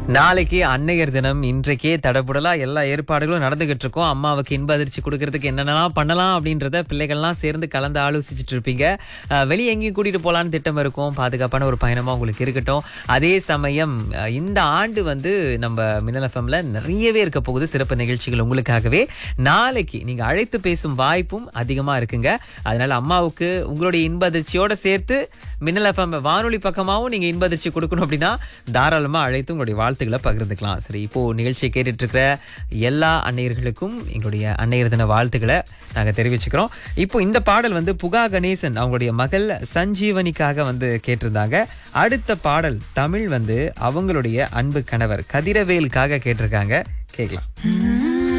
நாளைக்கு அன்னையர் தினம் இன்றைக்கே தடபுடலா எல்லா ஏற்பாடுகளும் நடந்துகிட்டு இருக்கோம் அம்மாவுக்கு இன்ப அதிர்ச்சி கொடுக்கறதுக்கு என்னென்னலாம் பண்ணலாம் அப்படின்றத பிள்ளைகள்லாம் சேர்ந்து கலந்து ஆலோசிச்சுட்டு இருப்பீங்க அஹ், வெளியே எங்கேயும் கூட்டிட்டு போலான்னு திட்டம் இருக்கும் பாதுகாப்பான ஒரு பயணமா உங்களுக்கு இருக்கட்டும் அதே சமயம் அஹ், இந்த ஆண்டு வந்து நம்ம மின்னல் எஃப்எம்ல நிறையவே இருக்க போகுது சிறப்பு நிகழ்ச்சிகள் உங்களுக்காகவே நாளைக்கு நீங்க அழைத்து பேசும் வாய்ப்பும் அதிகமா இருக்குங்க அதனால அம்மாவுக்கு உங்களுடைய இன்ப அதிர்ச்சியோட சேர்த்து மின்னல் எஃப்எம் வானொலி பக்கமாவும் நீங்க இன்ப அதிர்ச்சி கொடுக்கணும் அப்படின்னா தாராளமா அழைத்து உங்களுடைய வாழ்த்துக்களை பகிர்ந்துக்கலாம் சரி இப்போ நிகழ்ச்சியை கேட்டுட்டு இருக்கிற எல்லா அன்னையர்களுக்கும் எங்களுடைய அன்னையர் தின வாழ்த்துக்களை நாங்க தெரிவிச்சுக்கிறோம் இப்போ இந்த பாடல் வந்து புகா கணேசன் அவங்களுடைய மகள் சஞ்சீவனிக்காக வந்து கேட்டிருந்தாங்க அடுத்த பாடல் தமிழ் வந்து அவங்களுடைய அன்பு கணவர் கதிரவேலுக்காக கேட்டிருக்காங்க கேட்கலாம்